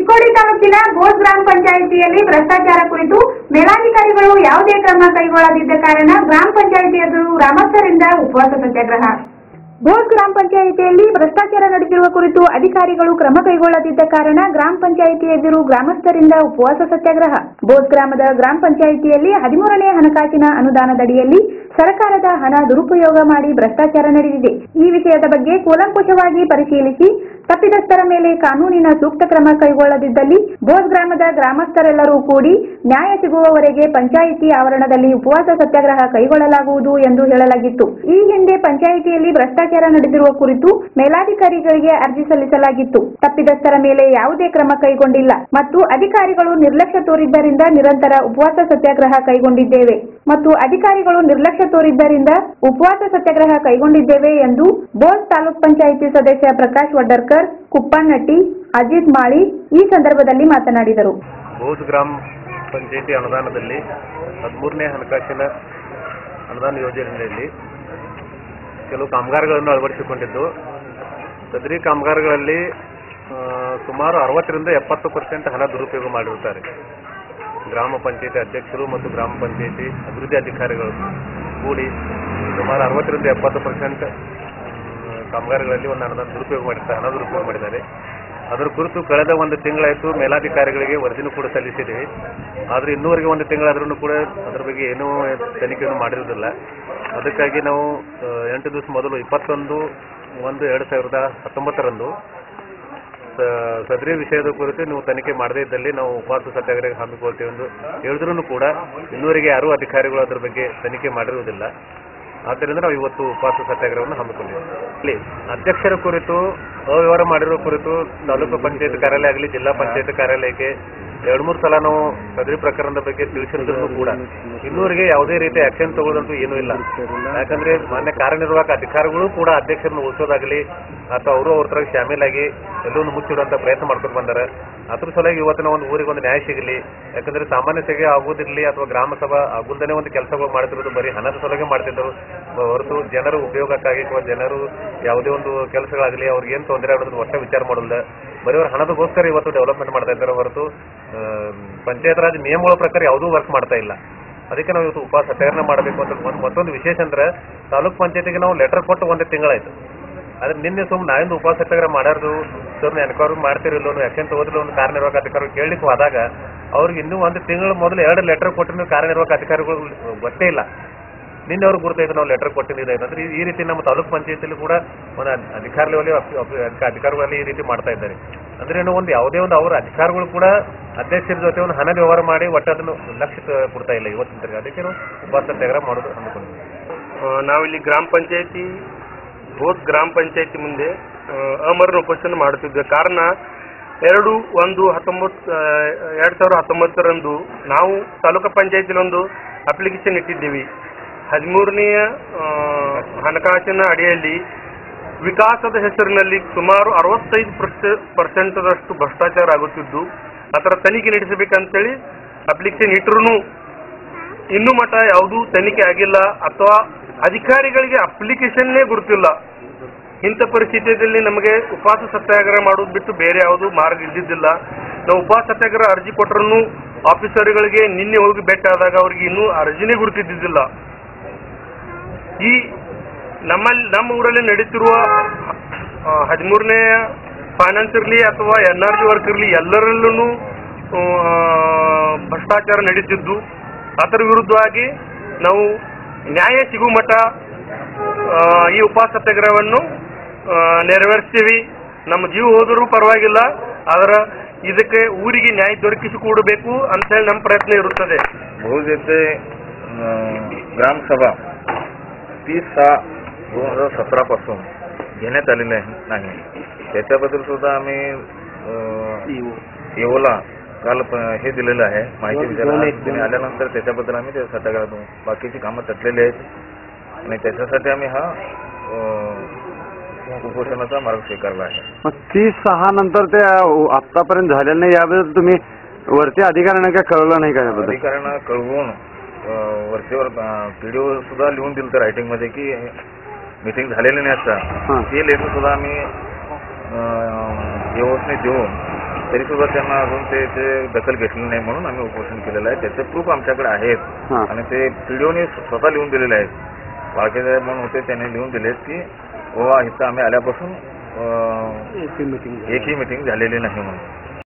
ಚಿಕ್ಕೋಡಿ ತಾಲೂಕಿನ ಬೋಸ್ ಗ್ರಾಮ ಪಂಚಾಯಿತಿಯಲ್ಲಿ ಭ್ರಷ್ಟಾಚಾರ ಕುರಿತು ಮೇಲಾಧಿಕಾರಿಗಳು ಯಾವುದೇ ಕ್ರಮ ಕೈಗೊಳ್ಳದಿದ್ದ ಕಾರಣ ಗ್ರಾಮ ಪಂಚಾಯಿತಿ ಎದುರು ಗ್ರಾಮಸ್ಥರಿಂದ ಉಪವಾಸ ಸತ್ಯಾಗ್ರಹ ಬೋಸ್ ಗ್ರಾಮ ಪಂಚಾಯಿತಿಯಲ್ಲಿ ಭ್ರಷ್ಟಾಚಾರ ನಡೆದಿರುವ ಕುರಿತು ಅಧಿಕಾರಿಗಳು ಕ್ರಮ ಕೈಗೊಳ್ಳದಿದ್ದ ಕಾರಣ ಗ್ರಾಮ ಪಂಚಾಯಿತಿ ಎದುರು ಗ್ರಾಮಸ್ಥರಿಂದ ಉಪವಾಸ ಸತ್ಯಾಗ್ರಹ ಬೋಸ್ ಗ್ರಾಮದ ಗ್ರಾಮ ಪಂಚಾಯಿತಿಯಲ್ಲಿ ಹದಿಮೂರನೇ ಹಣಕಾಸಿನ ಅನುದಾನದಡಿಯಲ್ಲಿ ಸರ್ಕಾರದ ಹಣ ದುರುಪಯೋಗ ಮಾಡಿ ಭ್ರಷ್ಟಾಚಾರ ನಡೆದಿದೆ ಈ ವಿಷಯದ ಬಗ್ಗೆ ಕೂಲಂಕುಷವಾಗಿ ಪರಿಶೀಲಿಸಿ ತಪ್ಪಿತಸ್ಥರ ಮೇಲೆ ಕಾನೂನಿನ ಸೂಕ್ತ ಕ್ರಮ ಕೈಗೊಳ್ಳದಿದ್ದಲ್ಲಿ ಬೋಸ್ ಗ್ರಾಮದ ಗ್ರಾಮಸ್ಥರೆಲ್ಲರೂ ಕೂಡಿ ನ್ಯಾಯ ಸಿಗುವವರೆಗೆ ಪಂಚಾಯಿತಿ ಆವರಣದಲ್ಲಿ ಉಪವಾಸ ಸತ್ಯಾಗ್ರಹ ಕೈಗೊಳ್ಳಲಾಗುವುದು ಎಂದು ಹೇಳಲಾಗಿತ್ತು ಈ ಹಿಂದೆ ಪಂಚಾಯಿತಿಯಲ್ಲಿ ಭ್ರಷ್ಟಾಚಾರ ನಡೆದಿರುವ ಕುರಿತು ಮೇಲಾಧಿಕಾರಿಗಳಿಗೆ ಅರ್ಜಿ ಸಲ್ಲಿಸಲಾಗಿತ್ತು ತಪ್ಪಿತಸ್ಥರ ಮೇಲೆ ಯಾವುದೇ ಕ್ರಮ ಕೈಗೊಂಡಿಲ್ಲ ಮತ್ತು ಅಧಿಕಾರಿಗಳು ನಿರ್ಲಕ್ಷ್ಯ ತೋರಿದ್ದರಿಂದ ನಿರಂತರ ಉಪವಾಸ ಸತ್ಯಾಗ್ರಹ ಕೈಗೊಂಡಿದ್ದೇವೆ ಮತ್ತು ಅಧಿಕಾರಿಗಳು ನಿರ್ಲಕ್ಷ್ಯ ತೋರಿದ್ದರಿಂದ ಉಪವಾಸ ಸತ್ಯಾಗ್ರಹ ಕೈಗೊಂಡಿದ್ದೇವೆ ಎಂದು ಬೋಸ್ ತಾಲೂಕ್ ಪಂಚಾಯಿತಿ ಸದಸ್ಯ ಪ್ರಕಾಶ್ ವಡ್ಡರ್ಕರ್ ಕುಪ್ಪಣ್ಣಟ್ಟಿ ಅಜಿತ್ ಮಾಳಿ ಈ ಸಂದರ್ಭದಲ್ಲಿ ಮಾತನಾಡಿದರು ಬೌದ್ಧ ಗ್ರಾಮ ಪಂಚಾಯತಿ ಅನುದಾನದಲ್ಲಿ ಹದಿಮೂರನೇ ಹಣಕಾಸಿನ ಅನುದಾನ ಯೋಜನೆಯಲ್ಲಿ ಕೆಲವು ಕಾಮಗಾರಿಗಳನ್ನು ಅಳವಡಿಸಿಕೊಂಡಿದ್ದು ಸದರಿ ಕಾಮಗಾರಿಗಳಲ್ಲಿ ಆ, ಸುಮಾರು ಅರವತ್ತರಿಂದ ಎಪ್ಪತ್ತು ಪರ್ಸೆಂಟ್ ಹಣ ದುರುಪಯೋಗ ಮಾಡಿರುತ್ತಾರೆ ಗ್ರಾಮ ಪಂಚಾಯತಿ ಅಧ್ಯಕ್ಷರು ಮತ್ತು ಗ್ರಾಮ ಪಂಚಾಯತಿ ಅಭಿವೃದ್ಧಿ ಅಧಿಕಾರಿಗಳು ಕೂಡಿ ಸುಮಾರು ಅರವತ್ತರಿಂದ ಎಪ್ಪತ್ತು ಪರ್ಸೆಂಟ್ ಕಾಮಗಾರಿಗಳಲ್ಲಿ ಒಂದು ಅನುದಾನ ದುರುಪಯೋಗ ಮಾಡಿರ್ತಾರೆ ಹಣ ದುರುಪಯೋಗ ಮಾಡಿದ್ದಾರೆ ಅದರ ಕುರಿತು ಕಳೆದ ಒಂದು ತಿಂಗಳಾಯಿತು ಮೇಲಾಧಿಕಾರಿಗಳಿಗೆ ವರದಿನೂ ಕೂಡ ಸಲ್ಲಿಸಿದ್ದೀವಿ ಆದರೆ ಇನ್ನೂವರೆಗೆ ಒಂದು ತಿಂಗಳಾದ್ರೂ ಕೂಡ ಅದ್ರ ಬಗ್ಗೆ ಏನೂ ತನಿಖೆಯನ್ನು ಮಾಡಿರೋದಿಲ್ಲ ಅದಕ್ಕಾಗಿ ನಾವು ಆ, ಎಂಟು ದಿವಸ ಮೊದಲು ಇಪ್ಪತ್ತೊಂದು ಒಂದು ಎರಡು ಸಾವಿರದ ಹತ್ತೊಂಬತ್ತರಂದು ಸ- ಸದರಿ ವಿಷಯದ ಕುರಿತು ನೀವು ತನಿಖೆ ಮಾಡದೇ ಇದ್ದಲ್ಲಿ ನಾವು ಉಪವಾಸ ಸತ್ಯಾಗ್ರಹ ಹಮ್ಮಿಕೊಳ್ತೀವಿ ಎಂದು ಹೇಳಿದ್ರೂ ಕೂಡ ಇನ್ನೂವರೆಗೆ ಯಾರೂ ಅಧಿಕಾರಿಗಳು ಅದರ ಬಗ್ಗೆ ತನಿಖೆ ಮಾಡಿರುವುದಿಲ್ಲ ಆದ್ದರಿಂದ ನಾವು ಇವತ್ತು ಉಪವಾಸ ಸತ್ಯಾಗ್ರಹವನ್ನು ಹಮ್ಮಿಕೊಂಡಿದ್ದೇವೆ ಇಲ್ಲಿ ಅಧ್ಯಕ್ಷರ ಕುರಿತು ಅವ್ಯವಹಾರ ಮಾಡಿರೋ ಕುರಿತು ತಾಲೂಕು ಪಂಚಾಯತ್ ಕಾರ್ಯಾಲಯ ಆಗಲಿ ಜಿಲ್ಲಾ ಪಂಚಾಯತ್ ಕಾರ್ಯಾಲಯಕ್ಕೆ ಎರಡು ಮೂರು ಸಲ ನಾವು ಸದರಿ ಪ್ರಕರಣದ ಬಗ್ಗೆ ತಿಳಿಸಿದ್ರು ಕೂಡ ಇನ್ನೂವರೆಗೆ ಯಾವುದೇ ರೀತಿ ಆಕ್ಷನ್ ತಗೊಳ್ಳೋದಂತೂ ಏನೂ ಇಲ್ಲ ಯಾಕಂದ್ರೆ ಮಾನ್ಯ ಕಾರ್ಯನಿರ್ವಾಹಕ ಅಧಿಕಾರಿಗಳು ಕೂಡ ಅಧ್ಯಕ್ಷರನ್ನು ಉಳಿಸೋದಾಗಲಿ ಅಥವಾ ಅವರು ಅವ್ರ ತರ ಶಾಮೀಲಾಗಿ ಎಲ್ಲವನ್ನು ಮುಚ್ಚಿಡುವಂತ ಪ್ರಯತ್ನ ಮಾಡ್ಕೊಂಡು ಬಂದಾರೆ ಅದ್ರ ಸಲುವಾಗಿ ಇವತ್ತಿನ ಒಂದು ಊರಿಗೆ ಒಂದು ನ್ಯಾಯ ಸಿಗಲಿ ಯಾಕಂದ್ರೆ ಸಾಮಾನ್ಯ ಸೇವೆ ಆಗುವುದಿರಲಿ ಅಥವಾ ಗ್ರಾಮ ಸಭಾ ಆಗುಲ್ದೇನೆ ಒಂದು ಕೆಲಸಗಳು ಮಾಡ್ತಿರೋದು ಬರೀ ಹಣದ ಸಲುವಾಗಿ ಮಾಡ್ತಿದ್ದರು ಬ- ಹೊರತು ಜನರ ಉಪಯೋಗಕ್ಕಾಗಿ ಅಥವಾ ಜನರು ಯಾವುದೇ ಒಂದು ಕೆಲಸಗಳಾಗಲಿ ಅವ್ರಿಗೆ ಏನು ತೊಂದರೆ ಆಗೋದನ್ನು ಒಟ್ಟ ವಿಚಾರ ಮಾಡೋದಿಲ್ಲ ಬರೀ ಅವ್ರ ಹಣದಗೋಸ್ಕರ ಇವತ್ತು ಡೆವಲಪ್ಮೆಂಟ್ ಮಾಡ್ತಾ ಇದ್ದಾರೆ ಹೊರತು ಆ, ಪಂಚಾಯತ್ ರಾಜ್ ನಿಯಮಗಳ ಪ್ರಕಾರ ಯಾವುದೂ ವರ್ಕ್ ಮಾಡ್ತಾ ಇಲ್ಲ ಅದಕ್ಕೆ ನಾವು ಇವತ್ತು ಉಪವಾಸ ಸತ್ಯಾಗ್ರಹ ಮಾಡಬೇಕು ಅಂತ ಒಂದು ಮತ್ತೊಂದು ವಿಶೇಷ ಅಂದ್ರೆ ತಾಲೂಕ್ ಪಂಚಾಯತಿಗೆ ನಾವು ಲೆಟರ್ ಕೊಟ್ಟು ಒಂದು ತಿಂಗಳಾಯ್ತು ಆದ್ರೆ ನಿನ್ನೆ ಸುಮ್ಮನೆ ನಾಯಿಂದ ಉಪವಾಸ ಸತ್ಯಾಗ್ರಹ ಮಾಡಾರ್ದು ಸರ್ ಎನ್ಕ್ವೈರಿ ಮಾಡ್ತಿರಲ್ಲ ಒಂದು ಯಾಕೆಂತ ಹೋದ್ರೆ ಒಂದು ಕಾರ್ಯನಿರ್ವಾಹಕ ಅಧಿಕಾರಿ ಕೇಳಲಿಕ್ಕೆ ಹೋದಾಗ ಅವ್ರಿಗೆ ಇನ್ನೂ ಒಂದು ತಿಂಗಳ ಮೊದಲು ಎರಡು ಲೆಟರ್ ಕೊಟ್ಟಿನ ಕಾರ್ಯನಿರ್ವಾಹಕ ಅಧಿಕಾರಿಗಳು ಗೊತ್ತೇ ಇಲ್ಲ ನಿನ್ನೆ ಅವ್ರಿಗೆ ಗುರುತಾಯ್ತು ನಾವು ಲೆಟರ್ ಕೊಟ್ಟಿದ್ದು ಅಂದ್ರೆ ಈ- ಈ ರೀತಿ ನಮ್ಮ ತಾಲೂಕ್ ಪಂಚಾಯತಿಲಿ ಕೂಡ ಒಂದು ಅಧ್- ಅಧಿಕಾರಿ ಲೆವೆಲ್ ಅಧಿಕಾರಿಗಳಲ್ಲಿ ಈ ರೀತಿ ಮಾಡ್ತಾ ಇದ್ದಾರೆ ಅಂದ್ರೆ ಏನು ಒಂದು ಯಾವುದೇ ಒಂದು ಅವರ ಅಧಿಕಾರಿಗಳು ಕೂಡ ಅಧ್ಯಕ್ಷರ ಜೊತೆ ಒಂದು ಹಣ ವ್ಯವಹಾರ ಮಾಡಿ ಒಟ್ಟು ಅದನ್ನು ಲಕ್ಷ್ಯ ತ- ಕೊಡ್ತಾ ಇಲ್ಲ ಇವತ್ತಿನ ತನಕ ಅದಕ್ಕೆ ನಾವು ಉಪವಾಸ ಸತ್ಯಾಗ್ರಹ ಮಾಡೋದು ಅಂದ್ಕೊಂಡಿದ್ದೀವಿ ಆ, ನಾವಿಲ್ಲಿ ಗ್ರಾಮ ಪಂಚಾಯತಿ ಬೋತ್ ಗ್ರಾಮ ಪಂಚಾಯತಿ ಮುಂದೆ ಆ, ಅಮರಣ ಉಪಸ್ಥಾನ ಮಾಡುತ್ತಿದ್ದೆ ಕಾರಣ ಎರಡು ಒಂದು ಹತ್ತೊಂಬತ್ತು ಎರಡು ಸಾವಿರದ ಹತ್ತೊಂಬತ್ತರಂದು ನಾವು ತಾಲೂಕು ಪಂಚಾಯತಿಲಿ ಒಂದು ಅಪ್ಲಿಕೇಶನ್ ಇಟ್ಟಿದ್ದೀವಿ ಹದಿಮೂರನೆಯ ಹಣಕಾಸಿನ ಅಡಿಯಲ್ಲಿ ವಿಕಾಸದ ಹೆಸರಿನಲ್ಲಿ ಸುಮಾರು ಅರವತ್ತೈದು ಪರ್ಸೆಂಟದಷ್ಟು ಭ್ರಷ್ಟಾಚಾರ ಆಗುತ್ತಿದ್ದು ಅದರ ತನಿಖೆ ನಡೆಸಬೇಕಂತೇಳಿ ಅಪ್ಲಿಕೇಶನ್ ಇಟ್ಟರು ಇನ್ನೂ ಮಟ್ಟ ಯಾವುದೂ ತನಿಖೆ ಆಗಿಲ್ಲ ಅಥವಾ ಅಧಿಕಾರಿಗಳಿಗೆ ಅಪ್ಲಿಕೇಶನ್ನೇ ಗುರುತಿಲ್ಲ ಇಂಥ ಪರಿಸ್ಥಿತಿಯಲ್ಲಿ ನಮಗೆ ಉಪವಾಸ ಸತ್ಯಾಗ್ರಹ ಮಾಡೋದು ಬಿಟ್ಟು ಬೇರೆ ಯಾವುದೂ ಮಾರ್ಗ ಇದ್ದಿದ್ದಿಲ್ಲ ನಾವು ಉಪವಾಸ ಸತ್ಯಾಗ್ರಹ ಅರ್ಜಿ ಕೊಟ್ಟರು ಆಫೀಸರ್ಗಳಿಗೆ ನಿನ್ನೆ ಹೋಗಿ ಭೇಟಿ ಆದಾಗ ಅವ್ರಿಗೆ ಇನ್ನೂ ಅರ್ಜಿನೇ ಗುರುತಿದ್ದಿದ್ದಿಲ್ಲ ಈ ನಮ್ಮಲ್ಲಿ ನಮ್ಮ ಊರಲ್ಲಿ ನಡೀತಿರುವ ಹದಿಮೂರನೇ ಫೈನಾನ್ಸ್ ಇರಲಿ ಅಥವಾ ಎನ್ ಆರ್ ಜಿ ವರ್ಕ್ ಇರಲಿ ಎಲ್ಲರಲ್ಲೂ ಭ್ರಷ್ಟಾಚಾರ ನಡೀತಿದ್ದು ಅದರ ವಿರುದ್ಧವಾಗಿ ನಾವು ನ್ಯಾಯ ಸಿಗುವ ಮಟ್ಟ ಆ, ಈ ಉಪವಾಸ ಸತ್ಯಾಗ್ರಹವನ್ನು ಆ, ನೆರವೇರಿಸ್ತೀವಿ ನಮ್ಮ ಜೀವ ಹೋದರೂ ಪರವಾಗಿಲ್ಲ ಅದರ ಇದಕ್ಕೆ ಊರಿಗೆ ನ್ಯಾಯ ದೊರಕಿಸಿಕೊಡಬೇಕು ಅಂತ ಹೇಳಿ ನಮ್ಮ ಪ್ರಯತ್ನ ಇರುತ್ತದೆ भाऊज येथे अं, ग्रामसभा तीस सहा दोन हजार सतरा पासून घेण्यात आलेली आहे नाही त्याच्याबद्दल सुद्धा आम्ही अं, येवला काल प- हे दिलेलं आहे माहिती विचारायला तुम्ही आल्यानंतर त्याच्याबद्दल आम्ही ते सत्याग्रह बाकीची कामं तटलेली आहेत आणि त्याच्यासाठी आम्ही हा अं, उपोषणाचा मार्ग स्वीकारला आहे मग तीस सहा नंतर ते आतापर्यंत झालेलं नाही याबद्दल तुम्ही वरती अधिकाऱ्यांना काय कळवलं नाही का याबद्दल अधिकाऱ्यांना कळवून अं, वरचेवर पीडीओ सुद्धा लिहून दिलं तर रायटिंग मध्ये की मीटिंग झालेली नाही हां. असता ते लेटर सुद्धा आम्ही अं, व्यवस्थित देऊन तरी सुद्धा त्यांना अजून ते ते दखल घेतली नाही म्हणून आम्ही उपोषण केलेलं आहे त्याचे प्रूफ आमच्याकडे आहेत हा. आणि ते पीडीओने स्वतः लिहून दिलेले आहेत बाळकेसाहेब म्हणून होते त्यांनी लिहून दिलेत की बाबा इथं आम्ही आल्यापासून अं, एकही मिटिंग झालेली नाही म्हणून